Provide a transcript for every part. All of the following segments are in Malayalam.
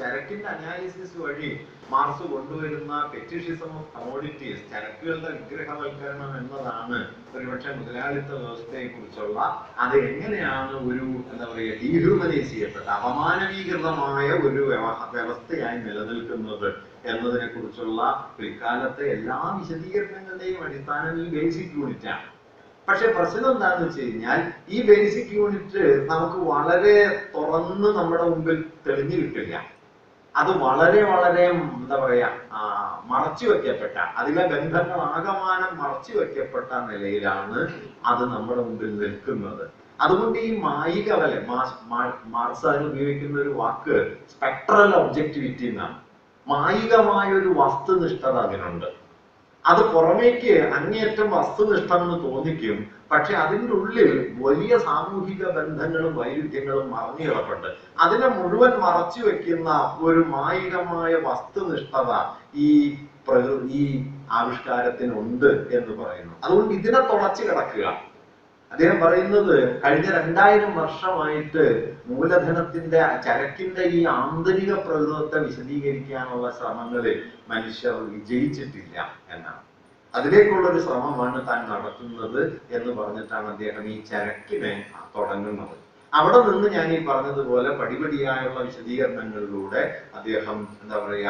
ചരക്കിന്റെ അനാലിസിസ് വഴി മാർക്സ് കൊണ്ടുവരുന്ന പെറ്റിഷിസം ഓഫ് കമോഡിറ്റീസ് ചരക്കുകളുടെ വിഗ്രഹവൽക്കരണം എന്നതാണ് ഒരുപക്ഷെ മുതലാളിത്ത വ്യവസ്ഥയെ കുറിച്ചുള്ള അത് എങ്ങനെയാണ് ഒരു എന്താ പറയുക ഡീഹ്യൂമനൈസ് ചെയ്യപ്പെട്ട അപമാനവീകൃതമായ ഒരു വ്യവ- വ്യവസ്ഥയായി നിലനിൽക്കുന്നത് എന്നതിനെ കുറിച്ചുള്ള പിൽക്കാലത്തെ എല്ലാ വിശദീകരണങ്ങളുടെയും അടിസ്ഥാനം ഈ ബേസിക് യൂണിറ്റ് ആണ് പക്ഷെ പ്രശ്നം എന്താണെന്ന് വെച്ച് കഴിഞ്ഞാൽ ഈ ബേസിക് യൂണിറ്റ് നമുക്ക് വളരെ തുറന്ന് നമ്മുടെ മുമ്പിൽ തെളിഞ്ഞു കിട്ടില്ല അത് വളരെ വളരെ എന്താ പറയാ ആ, മറച്ചു വെക്കപ്പെട്ട അതിലെ ബന്ധങ്ങൾ ആകമാനം മറച്ചു വെക്കപ്പെട്ട നിലയിലാണ് അത് നമ്മുടെ മുമ്പിൽ നിൽക്കുന്നത് അതുകൊണ്ട് ഈ മായിക വല മാർക്സ് അതിന് ഉപയോഗിക്കുന്ന ഒരു വാക്ക് സ്പെക്ട്രൽ ഒബ്ജക്ടിവിറ്റി എന്നാണ് മായികമായ ഒരു വസ്തുനിഷ്ഠത അതിനുണ്ട് അത് പുറമേക്ക് അങ്ങേയറ്റം വസ്തുനിഷ്ഠമെന്ന് തോന്നിക്കും പക്ഷെ അതിൻ്റെ ഉള്ളിൽ വലിയ സാമൂഹിക ബന്ധങ്ങളും വൈരുദ്ധ്യങ്ങളും മറഞ്ഞു കിടപ്പുണ്ട് അതിനെ മുഴുവൻ മറച്ചു വെക്കുന്ന ഒരു മായികമായ വസ്തുനിഷ്ഠത ഈ പ്രകൃ ഈ ആവിഷ്കാരത്തിനുണ്ട് എന്ന് പറയുന്നു അതുകൊണ്ട് ഇതിനെ തുളച്ചു കിടക്കുക അദ്ദേഹം പറയുന്നത് കഴിഞ്ഞ രണ്ടായിരം വർഷമായിട്ട് മൂലധനത്തിന്റെ ചരക്കിന്റെ ഈ ആന്തരിക പ്രകൃതത്തെ വിശദീകരിക്കാനുള്ള ശ്രമങ്ങളിൽ മനുഷ്യർ വിജയിച്ചിട്ടില്ല എന്നാണ് അതിലേക്കുള്ള ഒരു ശ്രമമാണ് താൻ നടത്തുന്നത് എന്ന് പറഞ്ഞിട്ടാണ് അദ്ദേഹം ഈ ചരക്കിനെ തുടങ്ങുന്നത് അവിടെ നിന്ന് ഞാൻ ഈ പറഞ്ഞതുപോലെ പടിപടിയായുള്ള വിശദീകരണങ്ങളിലൂടെ അദ്ദേഹം എന്താ പറയാ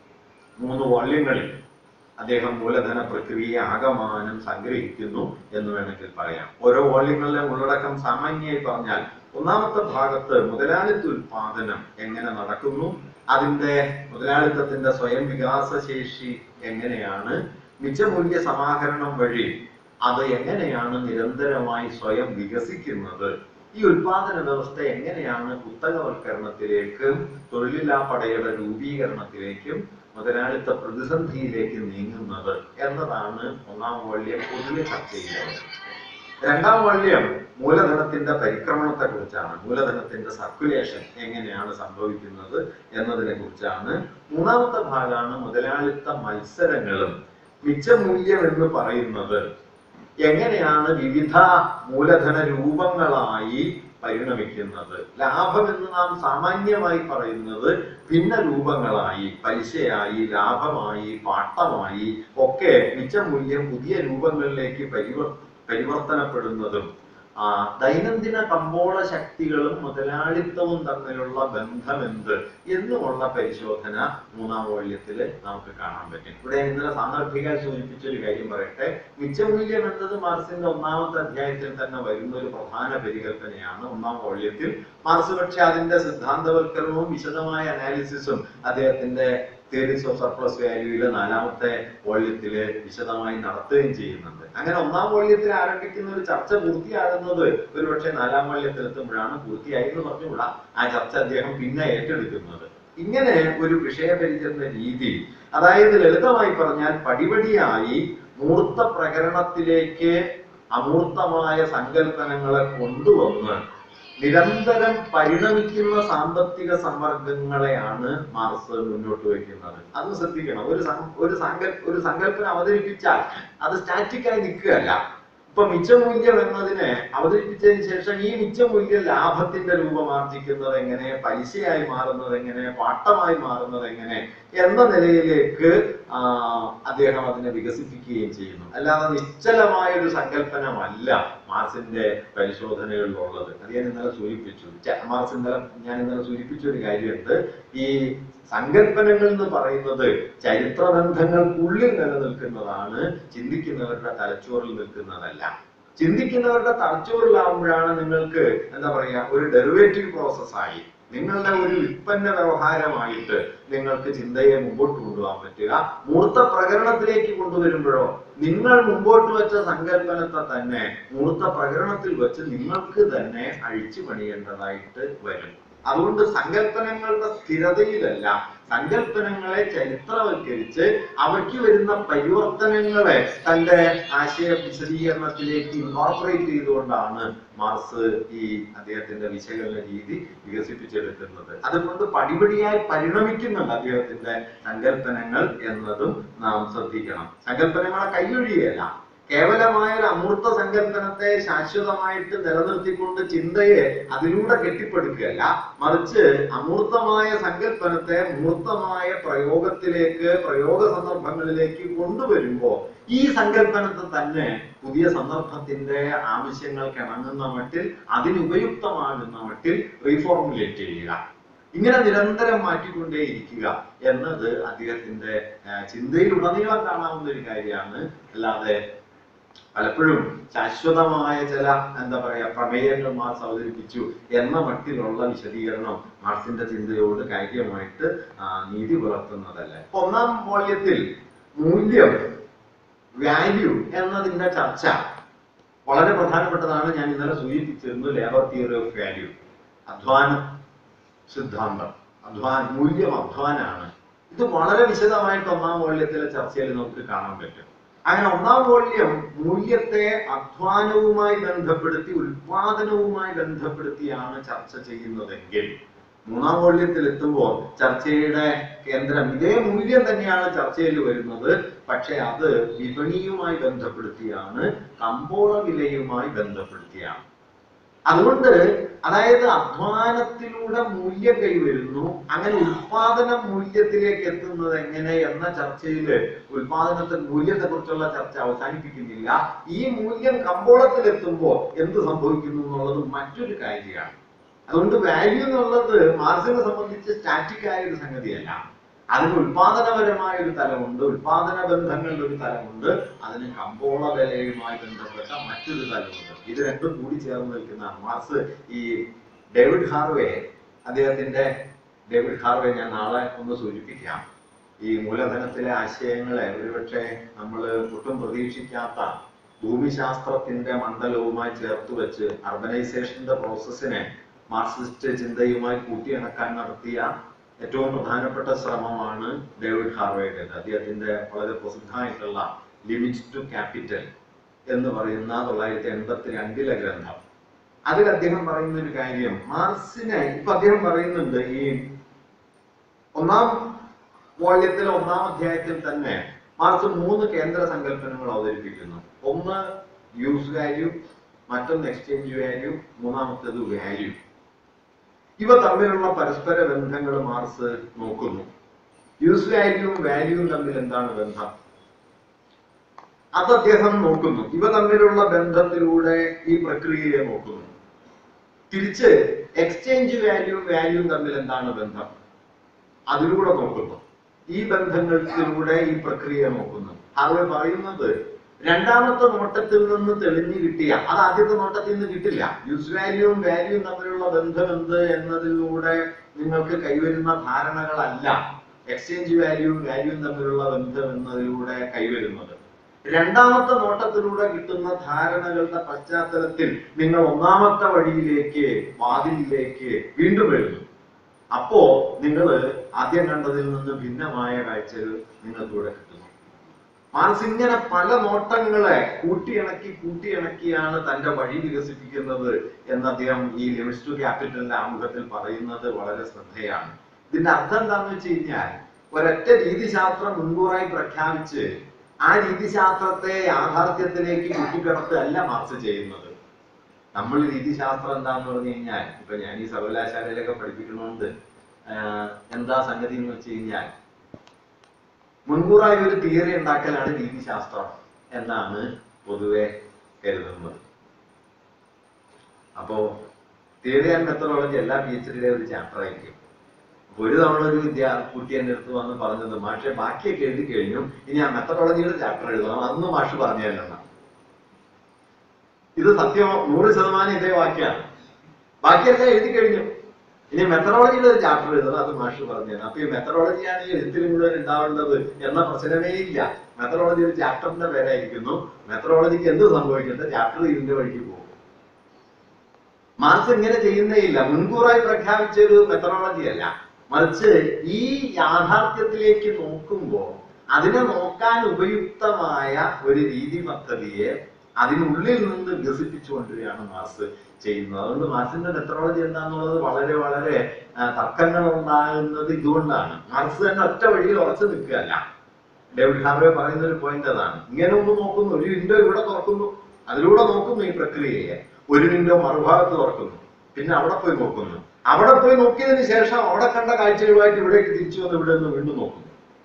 മൂന്ന് വോള്യങ്ങളിൽ അദ്ദേഹം മൂലധന പ്രക്രിയയെ ആകമാനം സംഗ്രഹിക്കുന്നു എന്ന് വേണമെങ്കിൽ പറയാം ഓരോ വോള്യങ്ങളിലെ ഉള്ളടക്കം സാമാന്യമായി പറഞ്ഞാൽ ഒന്നാമത്തെ ഭാഗത്ത് മുതലാളിത്ത ഉൽപാദനം എങ്ങനെ നടക്കുന്നു അതിന്റെ മുതലാളിത്തത്തിന്റെ സ്വയം വികാസ ശേഷി എങ്ങനെയാണ് മിച്ചമൂല്യ സമാഹരണം വഴി അത് എങ്ങനെയാണ് നിരന്തരമായി സ്വയം വികസിക്കുന്നത് ഈ ഉൽപാദന വ്യവസ്ഥ എങ്ങനെയാണ് കുത്തകവൽക്കരണത്തിലേക്കും തൊഴിലില്ലാപ്പടയുടെ രൂപീകരണത്തിലേക്കും മുതലാളിത്ത പ്രതിസന്ധിയിലേക്ക് നീങ്ങുന്നത് എന്നതാണ് ഒന്നാം വള്യം പൊതുവെ ചർച്ച ചെയ്യുന്നത് രണ്ടാം വള്യം മൂലധനത്തിന്റെ പരിക്രമണത്തെ കുറിച്ചാണ് മൂലധനത്തിന്റെ സർക്കുലേഷൻ എങ്ങനെയാണ് സംഭവിക്കുന്നത് എന്നതിനെ കുറിച്ചാണ് മൂന്നാമത്തെ ഭാഗമാണ് മുതലാളിത്ത മത്സരങ്ങളും മിച്ചമൂല്യം എന്ന് പറയുന്നത് എങ്ങനെയാണ് വിവിധ മൂലധന രൂപങ്ങളായി പരിണമിക്കുന്നത് ലാഭം എന്ന് നാം സാമാന്യമായി പറയുന്നത് ഭിന്ന രൂപങ്ങളായി പലിശയായി ലാഭമായി പാട്ടമായി ഒക്കെ മിച്ചമൂല്യം പുതിയ രൂപങ്ങളിലേക്ക് പരിവർ പരിവർത്തനപ്പെടുന്നതും ആ, ദൈനംദിന കമ്പോള ശക്തികളും മുതലാളിത്തവും തമ്മിലുള്ള ബന്ധമെന്ത് എന്നുമുള്ള പരിശോധന മൂന്നാം വോള്യത്തില് നമുക്ക് കാണാൻ പറ്റും ഇവിടെ ഞാൻ ഇന്നലെ സാന്ദർഭിക സൂചിപ്പിച്ച ഒരു കാര്യം പറയട്ടെ മിച്ചമൂല്യം എന്നത് മാർസിന്റെ ഒന്നാമത്തെ അധ്യായത്തിൽ തന്നെ വരുന്ന ഒരു പ്രധാന പരികല്പനയാണ് ഒന്നാം വോള്യത്തിൽ മാർസ് പക്ഷെ അതിന്റെ സിദ്ധാന്തവൽക്കരണവും വിശദമായ അനാലിസിസും അദ്ദേഹത്തിന്റെ തിയറീസ് ഓഫ് സർപ്ലസ് വാല്യൂയിലെ നാലാമത്തെ വോള്യത്തില് വിശദമായി നടത്തുകയും ചെയ്യുന്നുണ്ട് അങ്ങനെ ഒന്നാം വോള്യത്തിൽ ആരംഭിക്കുന്ന ഒരു ചർച്ച പൂർത്തിയാകുന്നത് ഒരുപക്ഷെ നാലാം വോള്യത്തിൽ എത്തുമ്പോഴാണ് പൂർത്തിയായി എന്ന് പറഞ്ഞുകൂടാ ആ ചർച്ച അദ്ദേഹം പിന്നെ ഏറ്റെടുക്കുന്നത് ഇങ്ങനെ ഒരു വിഷയപരിചരണ രീതി അതായത് ലളിതമായി പറഞ്ഞാൽ പടിപടിയായി മൂർത്ത പ്രകരണത്തിലേക്ക് അമൂർത്തമായ സങ്കല്പനങ്ങളെ കൊണ്ടുവന്ന് നിരന്തരം പരിണമിക്കുന്ന സാമ്പത്തിക സമ്മർദ്ദങ്ങളെയാണ് മാർസ് മുന്നോട്ട് വയ്ക്കുന്നത് അത് ശ്രദ്ധിക്കണം ഒരു സം- ഒരു സങ്കൽ ഒരു സങ്കല്പന അവതരിപ്പിച്ചാൽ അത് സ്റ്റാറ്റിക്കായി നിൽക്കുകയല്ല ഇപ്പൊ മിച്ചമൂല്യം എന്നതിനെ അവതരിപ്പിച്ചതിന് ശേഷം ഈ മിച്ചമൂല്യം ലാഭത്തിന്റെ രൂപം ആർജിക്കുന്നത് എങ്ങനെ പലിശയായി മാറുന്നത് എങ്ങനെ പാട്ടമായി മാറുന്നത് എങ്ങനെ എന്ന നിലയിലേക്ക് ആ, അദ്ദേഹം അതിനെ വികസിപ്പിക്കുകയും ചെയ്യുന്നു അല്ലാതെ നിശ്ചലമായ ഒരു സങ്കല്പനമല്ല മാർസിന്റെ പരിശോധനകളിലുള്ളത് അത് ഞാൻ ഇന്നലെ സൂചിപ്പിച്ചു ച- മാർസ് ഇന്നലെ ഞാൻ ഇന്നലെ സൂചിപ്പിച്ച ഒരു കാര്യമുണ്ട് ഈ സങ്കല്പനങ്ങൾ എന്ന് പറയുന്നത് ചരിത്രബന്ധങ്ങൾക്കുള്ളിൽ നിലനിൽക്കുന്നതാണ് ചിന്തിക്കുന്നവരുടെ തലച്ചോറിൽ നിൽക്കുന്നതല്ല ചിന്തിക്കുന്നവരുടെ തലച്ചോറിലാവുമ്പോഴാണ് നിങ്ങൾക്ക് എന്താ പറയാ ഒരു ഡെറിവേറ്റീവ് പ്രോസസ്സായി നിങ്ങളുടെ ഒരു ഉൽപ്പന്ന വ്യവഹാരമായിട്ട് നിങ്ങൾക്ക് ചിന്തയെ മുമ്പോട്ട് കൊണ്ടുപോകാൻ പറ്റുക മൂർത്ത പ്രകരണത്തിലേക്ക് കൊണ്ടുവരുമ്പോഴോ നിങ്ങൾ മുമ്പോട്ട് വെച്ച സങ്കല്പനത്തെ തന്നെ മൂർത്ത പ്രകരണത്തിൽ വെച്ച് നിങ്ങൾക്ക് തന്നെ അഴിച്ചു പണിയേണ്ടതായിട്ട് വരും അതുകൊണ്ട് സങ്കല്പനങ്ങളുടെ സ്ഥിരതയിലല്ല സങ്കല്പനങ്ങളെ ചരിത്രവൽക്കരിച്ച് അവയ്ക്ക് വരുന്ന പരിവർത്തനങ്ങളെ തന്റെ ആശയ വിശദീകരണത്തിലേക്ക് ഇൻകോർപ്പറേറ്റ് ചെയ്തുകൊണ്ടാണ് മാർസ് ഈ അദ്ദേഹത്തിന്റെ വിശകലന രീതി വികസിപ്പിച്ചെടുക്കുന്നത് അതുകൊണ്ട് പടിപടിയായി പരിണമിക്കുന്നുണ്ട് അദ്ദേഹത്തിന്റെ സങ്കല്പനങ്ങൾ എന്നതും നാം ശ്രദ്ധിക്കണം സങ്കല്പനങ്ങളെ കൈയൊഴിയല്ല കേവലമായ ഒരു അമൂർത്ത സങ്കല്പനത്തെ ശാശ്വതമായിട്ട് നിലനിർത്തിക്കൊണ്ട് ചിന്തയെ അതിലൂടെ കെട്ടിപ്പടുക്കുകയല്ല മറിച്ച് അമൂർത്തമായ സങ്കല്പനത്തെ മൂർത്തമായ പ്രയോഗത്തിലേക്ക് പ്രയോഗ സന്ദർഭങ്ങളിലേക്ക് കൊണ്ടുവരുമ്പോൾ ഈ സങ്കല്പനത്തെ തന്നെ പുതിയ സന്ദർഭത്തിന്റെ ആവശ്യങ്ങൾക്ക് ഇണങ്ങുന്ന മട്ടിൽ അതിനുപയുക്തമാകുന്ന മട്ടിൽ റീഫോർമുലേറ്റ് ചെയ്യുക ഇങ്ങനെ നിരന്തരം മാറ്റിക്കൊണ്ടേയിരിക്കുക എന്നത് അദ്ദേഹത്തിന്റെ ആ, ചിന്തയിലുടനീളം കാണാവുന്ന ഒരു കാര്യമാണ് അല്ലാതെ പലപ്പോഴും ശാശ്വതമായ ചില എന്താ പറയാ പ്രമേയങ്ങൾ മാർക്സ് അവതരിപ്പിച്ചു എന്ന മട്ടിലുള്ള വിശദീകരണം മാർക്സിന്റെ ചിന്തയോട് കാര്യമായിട്ട് ആ, നീതി പുലർത്തുന്നതല്ല ഒന്നാം മൂല്യത്തിൽ മൂല്യം വാല്യൂ എന്നതിന്റെ ചർച്ച വളരെ പ്രധാനപ്പെട്ടതാണ് ഞാൻ ഇന്നലെ സൂചിപ്പിച്ചിരുന്നു ലേബർ തിയറി ഓഫ് വാല്യൂ അധ്വാന സിദ്ധാന്തം അധ്വാന മൂല്യം അധ്വാനാണ് ഇത് വളരെ വിശദമായിട്ട് ഒന്നാം മൂല്യത്തിലെ ചർച്ചയിൽ നമുക്ക് കാണാൻ പറ്റും അങ്ങനെ ഒന്നാം മൂല്യം മൂല്യത്തെ അധ്വാനവുമായി ബന്ധപ്പെടുത്തി ഉൽപാദനവുമായി ബന്ധപ്പെടുത്തിയാണ് ചർച്ച ചെയ്യുന്നതെങ്കിൽ മൂന്നാം മൂല്യത്തിൽ എത്തുമ്പോൾ ചർച്ചയുടെ കേന്ദ്രം ഇതേ മൂല്യം തന്നെയാണ് ചർച്ചയിൽ വരുന്നത് പക്ഷെ അത് വിപണിയുമായി ബന്ധപ്പെടുത്തിയാണ് കമ്പോള വിലയുമായി ബന്ധപ്പെടുത്തിയാണ് അതുകൊണ്ട് അതായത് അധ്വാനത്തിലൂടെ മൂല്യം കൈവരുന്നു അങ്ങനെ ഉൽപാദന മൂല്യത്തിലേക്ക് എത്തുന്നത് എങ്ങനെ എന്ന ചർച്ചയിൽ ഉൽപാദനത്തെ മൂല്യത്തെ കുറിച്ചുള്ള ചർച്ച അവസാനിപ്പിക്കുന്നില്ല ഈ മൂല്യം കമ്പോളത്തിൽ എത്തുമ്പോൾ എന്ത് സംഭവിക്കുന്നു എന്നുള്ളത് മറ്റൊരു കാര്യമാണ് അതുകൊണ്ട് വാല്യൂ എന്നുള്ളത് മാർസിനെ സംബന്ധിച്ച് സ്റ്റാറ്റിക് ആയ ഒരു സംഗതിയല്ല അതിന് ഉൽപാദനപരമായ ഒരു തലമുണ്ട് ഉൽപാദന ബന്ധങ്ങളുടെ ഒരു തലമുണ്ട് അതിന് കമ്പോള വിലയുമായി ബന്ധപ്പെട്ട മറ്റൊരു തലമുണ്ട് ഇത് രണ്ടും കൂടി ചേർന്ന് നിൽക്കുന്നതാണ് മാർസ് ഈ ഡേവിഡ് ഹാർവേ അദ്ദേഹത്തിന്റെ ഡേവിഡ് ഹാർവേ ഞാൻ നാളെ ഒന്ന് സൂചിപ്പിക്കാം ഈ മൂലധനത്തിലെ ആശയങ്ങളെ ഒരുപക്ഷെ നമ്മൾ ഒട്ടും പ്രതീക്ഷിക്കാത്ത ഭൂമിശാസ്ത്രത്തിന്റെ മണ്ഡലവുമായി ചേർത്ത് വെച്ച് അർബനൈസേഷന്റെ പ്രോസസ്സിനെ മാർക്സിസ്റ്റ് ചിന്തയുമായി കൂട്ടിയിണക്കാൻ നടത്തിയ ഏറ്റവും പ്രധാനപ്പെട്ട ശ്രമമാണ് ഡേവിഡ് ഹാർവേയുടേത് അദ്ദേഹത്തിന്റെ വളരെ പ്രസിദ്ധമായിട്ടുള്ള ലിമിറ്റ് ടു ക്യാപിറ്റൽ എന്ന് പറയുന്ന തൊള്ളായിരത്തി എൺപത്തി രണ്ടിലെ ഗ്രന്ഥം അതിൽ അദ്ദേഹം പറയുന്ന ഒരു കാര്യം മാർക്സിനെ ഇപ്പൊ അദ്ദേഹം പറയുന്നുണ്ട് ഈ ഒന്നാം വോള്യത്തിലെ ഒന്നാം അധ്യായത്തിൽ തന്നെ മാർക്സ് മൂന്ന് കേന്ദ്ര സങ്കല്പനങ്ങൾ അവതരിപ്പിക്കുന്നു ഒന്ന് യൂസ് വാല്യൂ മറ്റൊന്ന് എക്സ്ചേഞ്ച് വാല്യൂ മൂന്നാമത്തേത് വാല്യൂ ഇവ തമ്മിലുള്ള പരസ്പര ബന്ധങ്ങൾ മാർക്സ് നോക്കുന്നു യൂസ് വാല്യൂവും വാല്യൂവും തമ്മിൽ എന്താണ് ബന്ധം അത് അദ്ദേഹം നോക്കുന്നു ഇവ തമ്മിലുള്ള ബന്ധത്തിലൂടെ ഈ പ്രക്രിയയെ നോക്കുന്നു തിരിച്ച് എക്സ്ചേഞ്ച് വാല്യൂവും വാല്യൂവും തമ്മിൽ എന്താണ് ബന്ധം അതിലൂടെ നോക്കുന്നു ഈ ബന്ധങ്ങളിലൂടെ ഈ പ്രക്രിയ നോക്കുന്നു ഹാർവേ പറയുന്നത് രണ്ടാമത്തെ നോട്ടത്തിൽ നിന്ന് തെളിഞ്ഞു കിട്ടിയ അത് ആദ്യത്തെ നോട്ടത്തിൽ നിന്ന് കിട്ടില്ല യൂസ് വാല്യൂവും വാല്യൂവും തമ്മിലുള്ള ബന്ധം എന്ത് എന്നതിലൂടെ നിങ്ങൾക്ക് കൈവരുന്ന ധാരണകളല്ല എക്സ്ചേഞ്ച് വാല്യൂവും വാല്യൂവും തമ്മിലുള്ള ബന്ധം എന്നതിലൂടെ കൈവരുന്നത് രണ്ടാമത്തെ നോട്ടത്തിലൂടെ കിട്ടുന്ന ധാരണകളുടെ പശ്ചാത്തലത്തിൽ നിങ്ങൾ ഒന്നാമത്തെ വഴിയിലേക്ക് വാതിലിലേക്ക് വീണ്ടും വരുന്നു അപ്പോ നിങ്ങൾ ആദ്യം കണ്ടതിൽ നിന്ന് ഭിന്നമായ കാഴ്ചകൾ നിങ്ങൾക്കിവിടെ കിട്ടുന്നു മാർക്സ് ഇങ്ങനെ പല നോട്ടങ്ങളെ കൂട്ടിയിണക്കി കൂട്ടിയിണക്കിയാണ് തന്റെ വഴി വികസിപ്പിക്കുന്നത് എന്ന് അദ്ദേഹം ഈ ലിമിറ്റ്സ് ടു ക്യാപിറ്റലിന്റെ ആമുഖത്തിൽ പറയുന്നത് വളരെ ശ്രദ്ധേയാണ് ഇതിന്റെ അർത്ഥം എന്താണെന്ന് വെച്ച് കഴിഞ്ഞാൽ ഒരൊറ്റ രീതിശാസ്ത്രം മുൻകൂറായി പ്രഖ്യാപിച്ച് ആ രീതിശാസ്ത്രത്തെ യാഥാർത്ഥ്യത്തിലേക്ക് കൂട്ടിക്കിടത്തല്ല മാർക്സ് ചെയ്യുന്നത് നമ്മൾ രീതിശാസ്ത്രം എന്താന്ന് പറഞ്ഞു കഴിഞ്ഞാൽ ഇപ്പൊ ഞാൻ ഈ സർവകലാശാലയിലൊക്കെ പഠിപ്പിക്കണോണ്ട് ആഹ് എന്താ സംഗതി എന്ന് വെച്ച് കഴിഞ്ഞാൽ മുൻകൂറായി ഒരു തിയറി ഉണ്ടാക്കലാണ് രീതിശാസ്ത്രം എന്നാണ് പൊതുവെ കരുതുന്നത് അപ്പോ തിയറി ആൻഡ് മെത്തഡോളജി എല്ലാ പി എച്ച് ഡിയുടെ ഒരു ചാപ്റ്റർ ആയിരിക്കും അപ്പൊ ഒരു തവണ ഒരു വിദ്യ കുട്ടി എന്റെ അടുത്ത് വന്ന് പറഞ്ഞത് മാഷെ ബാക്കിയൊക്കെ എഴുതി കഴിഞ്ഞു ഇനി ആ മെത്തഡോളജിയുടെ ചാപ്റ്റർ എഴുതണം അന്ന് മാഷ് പറഞ്ഞു തരണം ഇത് സത്യം നൂറ് ശതമാനം ഇതേ വാക്യാണ് ബാക്കിയെല്ലാം എഴുതി കഴിഞ്ഞു ഇനി മെത്തഡോളജിയുടെ ഒരു ചാപ്റ്റർ എഴുതണം അത് മാഷ് പറഞ്ഞു തരാം അപ്പൊ ഈ മെത്തഡോളജിയാണ് ഈ എഴുത്തിൽ മുഴുവൻ ഉണ്ടാവേണ്ടത് എന്ന പ്രശ്നമേ ഇല്ല മെത്തഡോളജി ഒരു ചാപ്റ്ററിന്റെ പേരായിരിക്കുന്നു മെത്തഡോളജിക്ക് എന്ത് സംഭവിക്കട്ടെ ചാപ്റ്റർ ഇതിന്റെ വഴിക്ക് പോകും മാർക്സ് ഇങ്ങനെ ചെയ്യുന്നേ ഇല്ല മുൻകൂറായി പ്രഖ്യാപിച്ച ഒരു മെത്തഡോളജി അല്ല മറിച്ച് ഈ യാഥാർത്ഥ്യത്തിലേക്ക് നോക്കുമ്പോൾ അതിനെ നോക്കാൻ ഉപയുക്തമായ ഒരു രീതി പദ്ധതിയെ അതിനുള്ളിൽ നിന്ന് വികസിപ്പിച്ചുകൊണ്ടിരിക്കുകയാണ് മാർക്സ് ചെയ്യുന്നത് അതുകൊണ്ട് മാർക്സിന്റെ മെത്തഡോളജി എന്താന്നുള്ളത് വളരെ വളരെ ആ, തർക്കങ്ങൾ ഉണ്ടാകുന്നത് ഇതുകൊണ്ടാണ് മാർക്സ് തന്നെ ഒറ്റ വഴിയിൽ ഉറച്ചു നിൽക്കുകയല്ല ഡേവിഡ് ഹാബ്രെ പറയുന്ന ഒരു പോയിന്റ് അതാണ് ഇങ്ങനെ ഒന്ന് നോക്കുന്നു ഒരു വിൻഡോ ഇവിടെ തുറക്കുന്നു അതിലൂടെ നോക്കുന്നു ഈ പ്രക്രിയയെ ഒരു വിൻഡോ മറുഭാഗത്ത് തുറക്കുന്നു പിന്നെ അവിടെ പോയി നോക്കുന്നു അവിടെ പോയി നോക്കിയതിന് ശേഷം അവിടെ കണ്ട കാഴ്ചകളുമായിട്ട് ഇവിടേക്ക് തിരിച്ചു വന്ന് ഇവിടെ നിന്ന് വീണ്ടും നോക്കുന്നു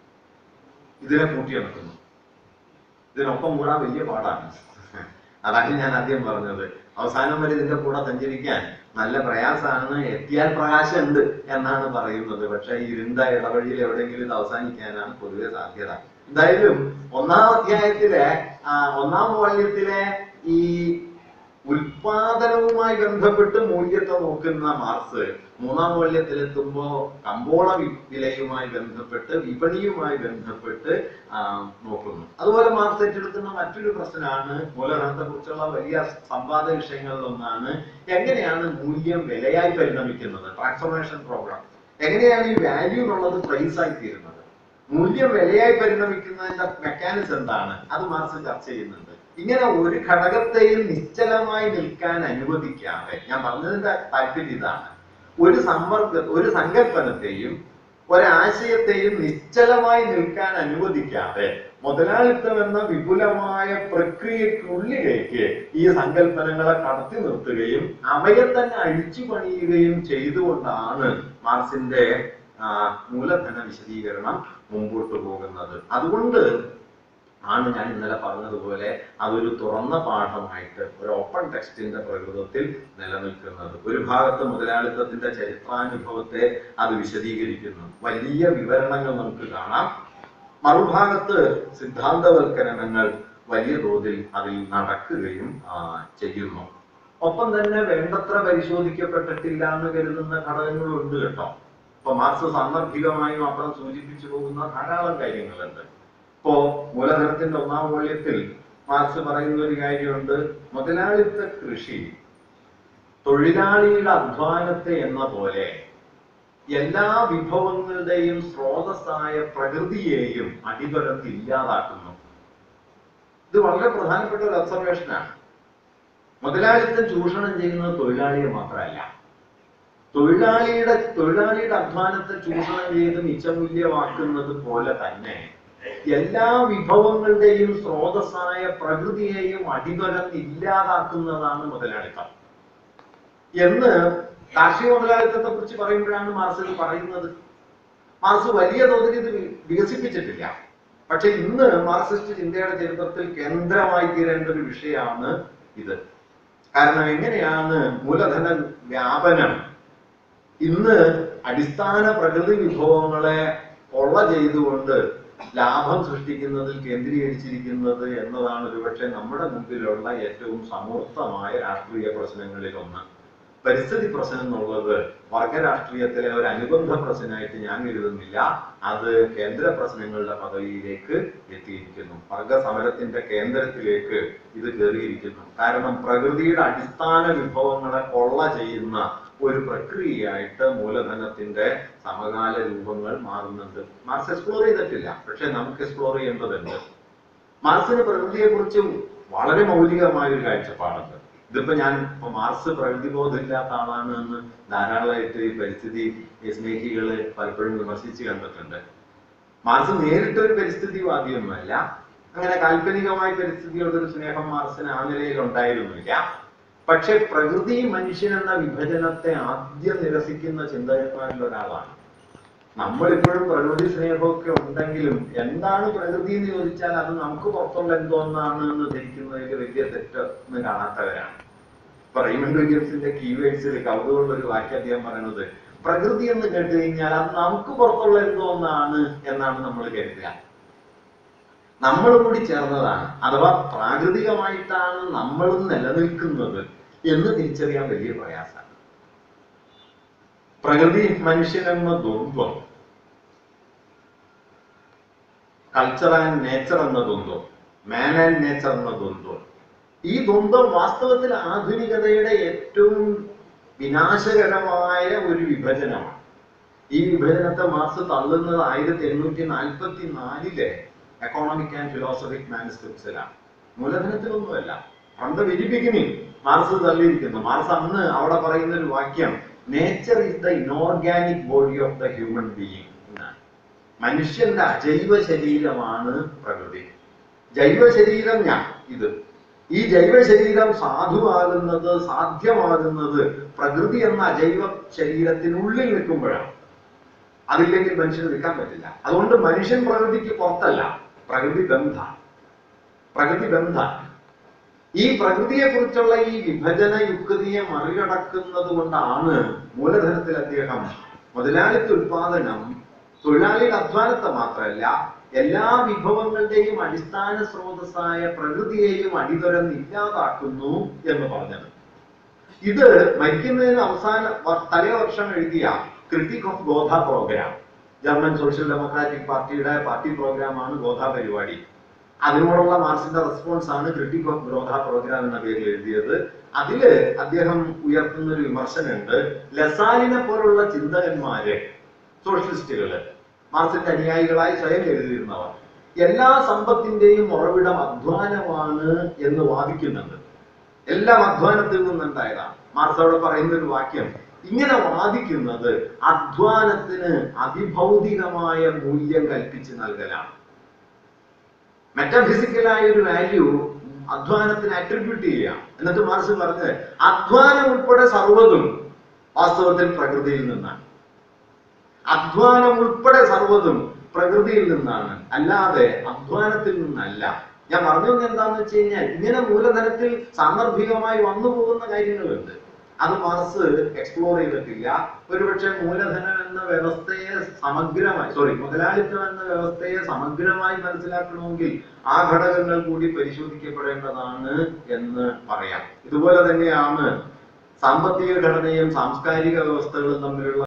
ഇതിനെ കൂട്ടിയിണക്കുന്നു ഇതിനൊപ്പം കൂടാൻ വലിയ പാടാണ് അതാണ് ഞാൻ ആദ്യം പറഞ്ഞത് അവസാനം വരെ ഇതിന്റെ കൂടെ സഞ്ചരിക്കാൻ നല്ല പ്രയാസമാണ് എത്തിയാൽ പ്രകാശം ഉണ്ട് എന്നാണ് പറയുന്നത് പക്ഷെ ഈ ഇരുണ്ട ഇടവഴിയിൽ എവിടെയെങ്കിലും ഇത് അവസാനിക്കാനാണ് പൊതുവെ സാധ്യത എന്തായാലും ഒന്നാം അധ്യായത്തിലെ ആ, ഒന്നാം വാള്യത്തിലെ ഈ ഉൽപാദനവുമായി ബന്ധപ്പെട്ട് മൂല്യത്തെ നോക്കുന്ന മാർക്സ് മൂന്നാം മൂല്യത്തിലെത്തുമ്പോ കമ്പോള വി- വിലയുമായി ബന്ധപ്പെട്ട് വിപണിയുമായി ബന്ധപ്പെട്ട് ആ, നോക്കുന്നു അതുപോലെ മാർക്സ് ഏറ്റെടുക്കുന്ന മറ്റൊരു പ്രശ്നമാണ് മൂലധനത്തെ കുറിച്ചുള്ള വലിയ സംവാദ വിഷയങ്ങളിലൊന്നാണ് എങ്ങനെയാണ് മൂല്യം വിലയായി പരിണമിക്കുന്നത് ട്രാൻസ്ഫോർമേഷൻ പ്രോഗ്രാം എങ്ങനെയാണ് ഈ വാല്യൂ എന്നുള്ളത് പ്രൈസ് ആയി തീരുന്നത് മൂല്യം വിലയായി പരിണമിക്കുന്നതിന്റെ മെക്കാനിസം എന്താണ് അത് മാർക്സ് ചർച്ച ചെയ്യുന്നുണ്ട് ഇങ്ങനെ ഒരു ഘടകത്തെയും നിശ്ചലമായി നിൽക്കാൻ അനുവദിക്കാതെ ഞാൻ പറഞ്ഞതിന്റെ താല്പര്യം ഇതാണ് ഒരു സമ്പർക്ക ഒരു സങ്കല്പനത്തെയും ഒരാശയത്തെയും നിശ്ചലമായി നിൽക്കാൻ അനുവദിക്കാതെ മുതലാളിത്തം എന്ന വിപുലമായ പ്രക്രിയക്കുള്ളിലേക്ക് ഈ സങ്കല്പനങ്ങളെ കടത്തി നിർത്തുകയും അവയെ തന്നെ അഴിച്ചു പണിയുകയും ചെയ്തുകൊണ്ടാണ് മാർസിന്റെ ആ, മൂലധന വിശദീകരണം മുമ്പോട്ട് പോകുന്നത് അതുകൊണ്ട് ആണ് ഞാൻ ഇന്നലെ പറഞ്ഞതുപോലെ അതൊരു തുറന്ന പാഠമായിട്ട് ഒരു ഓപ്പൺ ടെക്സ്റ്റിന്റെ പ്രകൃതത്തിൽ നിലനിൽക്കുന്നത് ഒരു ഭാഗത്ത് മുതലാളിത്തത്തിന്റെ ചരിത്രാനുഭവത്തെ അത് വിശദീകരിക്കുന്നു വലിയ വിവരണങ്ങൾ നമുക്ക് കാണാം മറുഭാഗത്ത് സിദ്ധാന്തവൽക്കരണങ്ങൾ വലിയ തോതിൽ അതിൽ നടക്കുകയും ആ, ചെയ്യുന്നു ഒപ്പം തന്നെ വേണ്ടത്ര പരിശോധിക്കപ്പെട്ടിട്ടില്ല എന്ന് കരുതുന്ന ഘടകങ്ങളുണ്ട് കേട്ടോ ഇപ്പൊ മാർക്സ് സാന്ദർഭികമായി മാത്രം സൂചിപ്പിച്ചു പോകുന്ന ധാരാളം കാര്യങ്ങളുണ്ട് ഇപ്പോ മൂലധനത്തിന്റെ ഒന്നാം മൂല്യത്തിൽ മാർക്സ് പറയുന്ന ഒരു കാര്യമുണ്ട് മുതലാളിത്ത കൃഷി തൊഴിലാളിയുടെ അധ്വാനത്തെ എന്ന പോലെ എല്ലാ വിഭവങ്ങളുടെയും സ്രോതസ്സായ പ്രകൃതിയെയും അടിപരത്ത് ഇല്ലാതാക്കുന്നു ഇത് വളരെ പ്രധാനപ്പെട്ട ഒരു ഒബ്സർവേഷനാണ് മുതലാളിത്തം ചൂഷണം ചെയ്യുന്നത് തൊഴിലാളിയെ മാത്രമല്ല തൊഴിലാളിയുടെ തൊഴിലാളിയുടെ അധ്വാനത്തെ ചൂഷണം ചെയ്ത് മിച്ചമൂല്യമാക്കുന്നത് പോലെ തന്നെ എല്ലാ വിഭവങ്ങളുടെയും സ്രോതസ്സായ പ്രകൃതിയെയും അടിവരന്ന് ഇല്ലാതാക്കുന്നതാണ് മുതലാളിത്തം എന്ന് കാർഷിക മുതലാളിത്തത്തെ കുറിച്ച് പറയുമ്പോഴാണ് മാർസ് ഇത് പറയുന്നത് മാർസ് വലിയ തോതിൽ ഇത് വി- വികസിപ്പിച്ചിട്ടില്ല പക്ഷെ ഇന്ന് മാർക്സിസ്റ്റ് ചിന്തയുടെ ചരിത്രത്തിൽ കേന്ദ്രമായി തീരേണ്ട ഒരു വിഷയമാണ് ഇത് കാരണം എങ്ങനെയാണ് മൂലധന വ്യാപനം ഇന്ന് അടിസ്ഥാന പ്രകൃതി വിഭവങ്ങളെ കൊള്ള ചെയ്തുകൊണ്ട് ലാഭം സൃഷ്ടിക്കുന്നതിൽ കേന്ദ്രീകരിച്ചിരിക്കുന്നത് എന്നതാണ് ഒരുപക്ഷെ നമ്മുടെ മുമ്പിലുള്ള ഏറ്റവും സമൂർത്തമായ രാഷ്ട്രീയ പ്രശ്നങ്ങളിൽ ഒന്ന് പരിസ്ഥിതി പ്രശ്നം എന്നുള്ളത് വർഗ രാഷ്ട്രീയത്തിലെ ഒരു അനുബന്ധ പ്രശ്നമായിട്ട് ഞാൻ കരുതുന്നില്ല അത് കേന്ദ്ര പ്രശ്നങ്ങളുടെ പദവിയിലേക്ക് എത്തിയിരിക്കുന്നു വർഗ സമരത്തിന്റെ കേന്ദ്രത്തിലേക്ക് ഇത് കയറിയിരിക്കുന്നു കാരണം പ്രകൃതിയുടെ അടിസ്ഥാന വിഭവങ്ങളെ കൊള്ള ചെയ്യുന്ന ഒരു പ്രക്രിയയായിട്ട് മൂലധനത്തിന്റെ സമകാല രൂപങ്ങൾ മാറുന്നുണ്ട് മാർക്സ് എക്സ്പ്ലോർ ചെയ്തിട്ടില്ല പക്ഷെ നമുക്ക് എക്സ്പ്ലോർ ചെയ്യേണ്ടതുണ്ട് മാർക്സിന് പ്രകൃതിയെ കുറിച്ച് വളരെ മൗലികമായ ഒരു കാഴ്ചപ്പാടുണ്ട് ഇതിപ്പോ ഞാൻ ഇപ്പൊ മാർക്സ് പ്രകൃതി ബോധമില്ലാത്ത ആളാണ് എന്ന് ധാരാളമായിട്ട് ഈ പരിസ്ഥിതി സ്നേഹികള് പലപ്പോഴും വിമർശിച്ച് കണ്ടിട്ടുണ്ട് മാർക്സ് നേരിട്ട് ഒരു പരിസ്ഥിതിവാദിയൊന്നുമല്ല അങ്ങനെ കാൽപ്പനികമായ പരിസ്ഥിതിയോടൊരു സ്നേഹം മാർക്സിന് ആ നിലയിൽ ഉണ്ടായിരുന്നില്ല പക്ഷെ പ്രകൃതി മനുഷ്യൻ എന്ന വിഭജനത്തെ ആദ്യം നിരസിക്കുന്ന ചിന്തകന്മാരിൽ ഒരാളാണ് നമ്മളിപ്പോഴും പ്രകൃതി സ്നേഹമൊക്കെ ഉണ്ടെങ്കിലും എന്താണ് പ്രകൃതി എന്ന് ചോദിച്ചാൽ അത് നമുക്ക് പുറത്തുള്ള എന്തോന്നാണ് എന്ന് ധരിക്കുന്നതിൽ വലിയ തെറ്റ് എന്ന് കാണാത്തവരാണ് ഇപ്പൊ റൈമണ്ട് വില്യംസിന്റെ കീവേഡ്സിൽ കൗതുകമുള്ള ഒരു വാക്യം അദ്ദേഹം പറയുന്നത് പ്രകൃതി എന്ന് കേട്ട് കഴിഞ്ഞാൽ അത് നമുക്ക് പുറത്തുള്ള എന്തോന്നാണ് എന്നാണ് നമ്മൾ കരുതുക നമ്മൾ കൂടി ചേർന്നതാണ് അഥവാ പ്രാകൃതികമായിട്ടാണ് നമ്മളും നിലനിൽക്കുന്നത് എന്ന് തിരിച്ചറിയാൻ വലിയ പ്രയാസമാണ് പ്രകൃതി മനുഷ്യനെന്ന ദ്വന്ദ്വം കൾച്ചർ ആൻഡ് നേച്ചർ എന്ന ദ്വന്ദ്വം മാൻ ആൻഡ് നേച്ചർ എന്ന ദ്വന്ദ്വം ഈ ദ്വന്ദ്വം വാസ്തവത്തിൽ ആധുനികതയുടെ ഏറ്റവും വിനാശകരമായ ഒരു വിഭജനമാണ് ഈ വിഭജനത്തെ മാർക്സ് തള്ളുന്നത് ആയിരത്തി എണ്ണൂറ്റി നാൽപ്പത്തി നാലിലെ എക്കോണമിക് ആൻഡ് ഫിലോസഫിക് മാനുസ്ക്രിപ്റ്റ്സിലാണ് മൂലധനത്തിലൊന്നുമല്ല from the very beginning Marx തള്ളിയിരിക്കുന്നു മാർക്സ് അന്ന് അവിടെ പറയുന്ന ഒരു വാക്യം nature is the inorganic body of the human being എന്നാണ് മനുഷ്യന്റെ അജൈവ ശരീരമാണ് പ്രകൃതി ജൈവ ശരീരം ഞാൻ ഇത് ഈ ജൈവ ശരീരം സാധുവാകുന്നത് സാധ്യമാകുന്നത് പ്രകൃതി എന്ന അജൈവ ശരീരത്തിനുള്ളിൽ നിൽക്കുമ്പോഴാണ് അതില്ലെങ്കിൽ മനുഷ്യന് നിൽക്കാൻ പറ്റില്ല അതുകൊണ്ട് മനുഷ്യൻ പ്രകൃതിക്ക് പുറത്തല്ല പ്രകൃതി ബന്ധ പ്രകൃതി ബന്ധ ഈ പ്രകൃതിയെ കുറിച്ചുള്ള ഈ വിഭജന യുക്തിയെ മറികടക്കുന്നത് കൊണ്ടാണ് മൂലധനത്തിൽ അദ്ദേഹം മുതലാളിത്ത ഉൽപാദനം തൊഴിലാളിയുടെ അധ്വാനത്തെ മാത്രമല്ല എല്ലാ വിഭവങ്ങളുടെയും അടിസ്ഥാന സ്രോതസ്സായ പ്രകൃതിയെയും അടിതുരന്ന് ഇല്ലാതാക്കുന്നു എന്ന് പറഞ്ഞത് ഇത് മരിക്കുന്നതിന് അവസാന വ- തലേ വർഷം എഴുതിയ critique of Gotha programme German social democratic പാർട്ടിയുടെ പാർട്ടി പ്രോഗ്രാമാണ് ഗോധ പരിപാടി അതിനോടുള്ള മാർക്സിന്റെ റെസ്പോൺസ് ആണ് ക്രിട്ടിക് ഓഫ് ഗോധ പ്രോഗ്രാം എന്ന പേരിൽ എഴുതിയത് അതില് അദ്ദേഹം ഉയർത്തുന്ന ഒരു വിമർശനമുണ്ട് ലസാലിനെ പോലുള്ള ചിന്തകന്മാര് സോഷ്യലിസ്റ്റുകള് മാർക്സിന്റെ അനുയായികളായി സ്വയം എഴുതിയിരുന്നവർ എല്ലാ സമ്പത്തിന്റെയും ഉറവിടം അധ്വാനമാണ് എന്ന് വാദിക്കുന്നുണ്ട് എല്ലാം അധ്വാനത്തിൽ നിന്നുണ്ടായതാണ് മാർക്സ് അവിടെ പറയുന്ന ഒരു വാക്യം ഇങ്ങനെ വാദിക്കുന്നത് അധ്വാനത്തിന് അതിഭൗതികമായ മൂല്യം കൽപ്പിച്ച് നൽകലാണ് മെറ്റഫിസിക്കലായ ഒരു വാല്യൂ അധ്വാനത്തിന് അട്രിബ്യൂട്ട് ചെയ്യാം എന്നിട്ട് മാർക്സ് പറഞ്ഞത് അധ്വാനം ഉൾപ്പെടെ സർവ്വതും വാസ്തവത്തിൽ പ്രകൃതിയിൽ നിന്നാണ് അധ്വാനം ഉൾപ്പെടെ സർവ്വതും പ്രകൃതിയിൽ നിന്നാണ് അല്ലാതെ അധ്വാനത്തിൽ നിന്നല്ല ഞാൻ പറഞ്ഞു വന്നത് എന്താന്ന് വെച്ച് കഴിഞ്ഞാൽ ഇങ്ങനെ മൂലധനത്തിൽ സാന്ദർഭികമായി വന്നു പോകുന്ന കാര്യങ്ങളുണ്ട് അത് മാർസ് എക്സ്പ്ലോർ ചെയ്തിട്ടില്ല ഒരുപക്ഷെ മൂലധനം എന്ന വ്യവസ്ഥയെ സമഗ്രമായി സോറി മുതലാളിത്തം എന്ന വ്യവസ്ഥയെ സമഗ്രമായി മനസ്സിലാക്കണമെങ്കിൽ ആ ഘടകങ്ങൾ കൂടി പരിശോധിക്കപ്പെടേണ്ടതാണ് എന്ന് പറയാം ഇതുപോലെ തന്നെയാണ് സാമ്പത്തിക ഘടനയും സാംസ്കാരിക വ്യവസ്ഥകളും തമ്മിലുള്ള